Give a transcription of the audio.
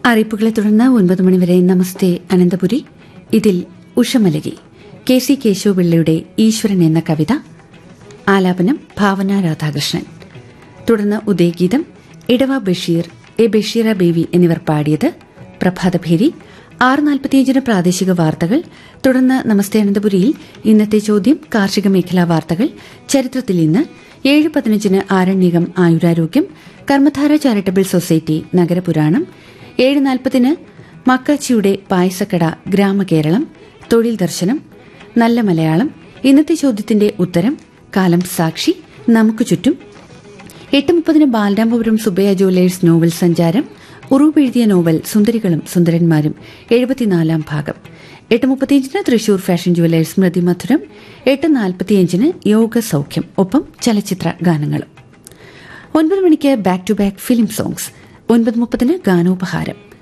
അറിയിപ്പുകളെ തുടർന്ന് ഒൻപത് മണിവരെ നമസ്തേ അനന്തപുരി ഇതിൽ ഉഷമലരി കെ സി കേശവപിള്ളയുടെ ഈശ്വരൻ എന്ന കവിത ആലാപനം ഭാവന രാധാകൃഷ്ണൻ തുടർന്ന് ഉദയഗീതം ഇടവ ബഷീർ എ ബഷീറ ബേബി എന്നിവർ പാടിയത് പ്രഭാതഭേരി ആറ് നാൽപ്പത്തിയഞ്ചിന് പ്രാദേശിക വാർത്തകൾ തുടർന്ന് നമസ്തേ അനന്തപുരിയിൽ ഇന്നത്തെ ചോദ്യം കാർഷിക മേഖലാ വാർത്തകൾ ചരിത്രത്തിൽ ഇന്ന് ഏഴ് പതിനഞ്ചിന് ആരണ്യകം ആയുരാരോഗ്യം കർമ്മധാര ചാരിറ്റബിൾ സൊസൈറ്റി നഗരപുരാണം ഏഴ് നാൽപ്പതിന് മക്കാച്ചിയുടെ പായസക്കട ഗ്രാമകേരളം തൊഴിൽ ദർശനം നല്ല മലയാളം ഇന്നത്തെ ചോദ്യത്തിന്റെ ഉത്തരം കാലം സാക്ഷി നമുക്ക് ചുറ്റും എട്ട് മുപ്പതിന് ബാലരാമപുരം സുബയ്യ ജുവലേഴ്സ് നോവൽ സഞ്ചാരം ഉറൂബ് എഴുതിയ നോവൽ സുന്ദരികളും സുന്ദരന്മാരും എഴുപത്തിനാലാം ഭാഗം എട്ട് മുപ്പത്തിയഞ്ചിന് തൃശൂർ ഫാഷൻ ജുവലേഴ്സ് സ്മൃതി മധുരം എട്ട് നാൽപ്പത്തിയഞ്ചിന് യോഗ സൗഖ്യം ഒപ്പം ചലച്ചിത്ര ഗാനങ്ങളും ഒൻപത് മണിക്ക് back to back film songs ഒൻപത് മുപ്പതിന് ഗാനോപഹാരം